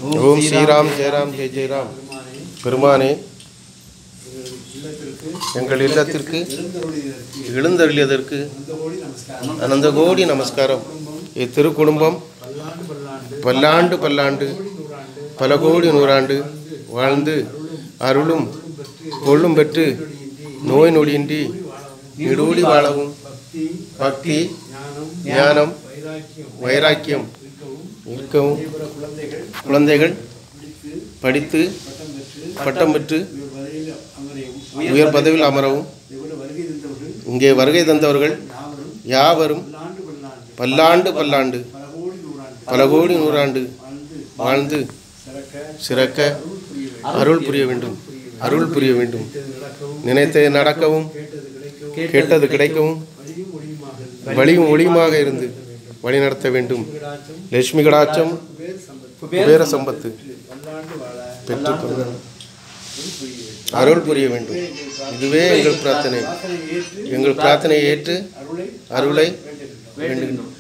ஓம் ஸ்ரீராம் ஜெயராம் ஜெய ஜெயராம் பெருமானே எங்கள் இல்லத்திற்கு எழுந்தருளியதற்கு அனந்த கோடி நமஸ்காரம் இத்திருக்குடும்பம் பல்லாண்டு பல்லாண்டு பல கோடி நூறாண்டு வாழ்ந்து அருளும் கொள்ளும் பெற்று நோய் நொடியின்றி நெடூடி வாழவும் பக்தி ஞானம் வைராக்கியம் இருக்கவும் குழந்தைகள் படித்து பட்டம் பெற்று உயர் பதவியில் அமரவும் இங்கே வருகை தந்தவர்கள் யாவரும் பல்லாண்டு பல்லாண்டு பல கோடி நூறாண்டு வாழ்ந்து சிறக்க அருள் புரிய வேண்டும் அருள் புரிய வேண்டும் நினைத்தது நடக்கவும் கேட்டது கிடைக்கவும் வழியும் ஒளியுமாக இருந்து வழி நடத்த வேண்டும் லட்சுமி கடாட்சம் குபேர சம்பத்து பெற்றுக்கொள்ள அருள் புரிய வேண்டும் இதுவே எங்கள் பிரார்த்தனை எங்கள் பிரார்த்தனையை ஏற்று அருளை வேண்டுகின்றோம்